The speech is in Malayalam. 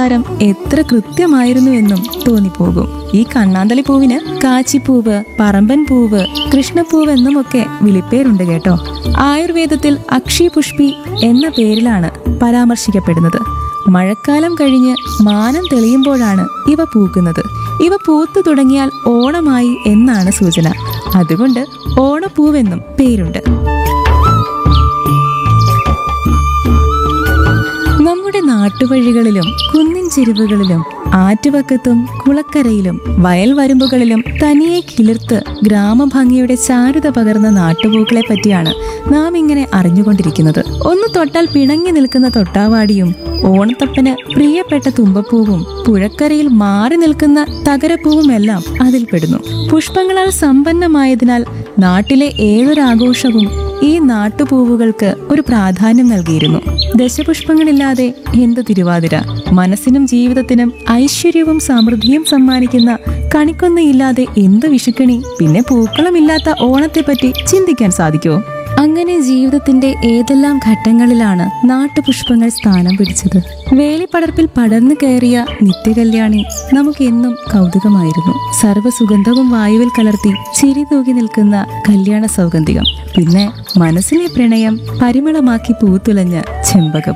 സംസാരം എത്ര കൃത്യമായിരുന്നു എന്നും തോന്നിപ്പോകും ഈ കണ്ണാന്തളി പൂവിന് കാച്ചിപ്പൂവ് പറമ്പൻ പൂവ് കൃഷ്ണപ്പൂവ് എന്നുമൊക്കെ വിളിപ്പേരുണ്ട് കേട്ടോ ആയുർവേദത്തിൽ അക്ഷി പുഷ്പി എന്ന പേരിലാണ് പരാമർശിക്കപ്പെടുന്നത് മഴക്കാലം കഴിഞ്ഞ് മാനം തെളിയുമ്പോഴാണ് ഇവ പൂക്കുന്നത് ഇവ പൂത്തു തുടങ്ങിയാൽ ഓണമായി എന്നാണ് സൂചന അതുകൊണ്ട് ഓണപ്പൂവെന്നും പേരുണ്ട് നമ്മുടെ നാട്ടുവഴികളിലും കുന്നിൻ ചെരുവുകളിലും ആറ്റുവക്കത്തും കുളക്കരയിലും വയൽ വരമ്പുകളിലും തനിയെ കിളിർത്ത് ഗ്രാമഭംഗിയുടെ ചാരുത പകർന്ന നാട്ടുപൂക്കളെ പറ്റിയാണ് നാം ഇങ്ങനെ അറിഞ്ഞുകൊണ്ടിരിക്കുന്നത് ഒന്ന് തൊട്ടാൽ പിണങ്ങി നിൽക്കുന്ന തൊട്ടാവാടിയും ഓണത്തപ്പന് പ്രിയപ്പെട്ട തുമ്പപ്പൂവും പുഴക്കരയിൽ മാറി നിൽക്കുന്ന തകരപ്പൂവുമെല്ലാം അതിൽപ്പെടുന്നു പുഷ്പങ്ങളാൽ സമ്പന്നമായതിനാൽ നാട്ടിലെ ഏതൊരാഘോഷവും ഈ നാട്ടുപൂവുകൾക്ക് ഒരു പ്രാധാന്യം നൽകിയിരുന്നു ദശപുഷ്പങ്ങളില്ലാതെ എന്ത് തിരുവാതിര മനസ്സിനും ജീവിതത്തിനും ഐശ്വര്യവും സമൃദ്ധിയും സമ്മാനിക്കുന്ന കണിക്കൊന്നയില്ലാതെ എന്ത് വിഷുക്കണി പിന്നെ പൂക്കളമില്ലാത്ത ഓണത്തെപ്പറ്റി ചിന്തിക്കാൻ സാധിക്കുമോ അങ്ങനെ ജീവിതത്തിന്റെ ഏതെല്ലാം ഘട്ടങ്ങളിലാണ് നാട്ടുപുഷ്പങ്ങൾ സ്ഥാനം പിടിച്ചത് വേലിപ്പടർപ്പിൽ പടർന്നു കയറിയ നിത്യകല്യാണി നമുക്ക് എന്നും കൗതുകമായിരുന്നു സർവ്വസുഗന്ധവും വായുവിൽ കലർത്തി ചിരി തൂകി നിൽക്കുന്ന കല്യാണ സൗഗന്ധികം പിന്നെ മനസ്സിലെ പ്രണയം പരിമളമാക്കി പൂത്തുലഞ്ഞ ചെമ്പകവും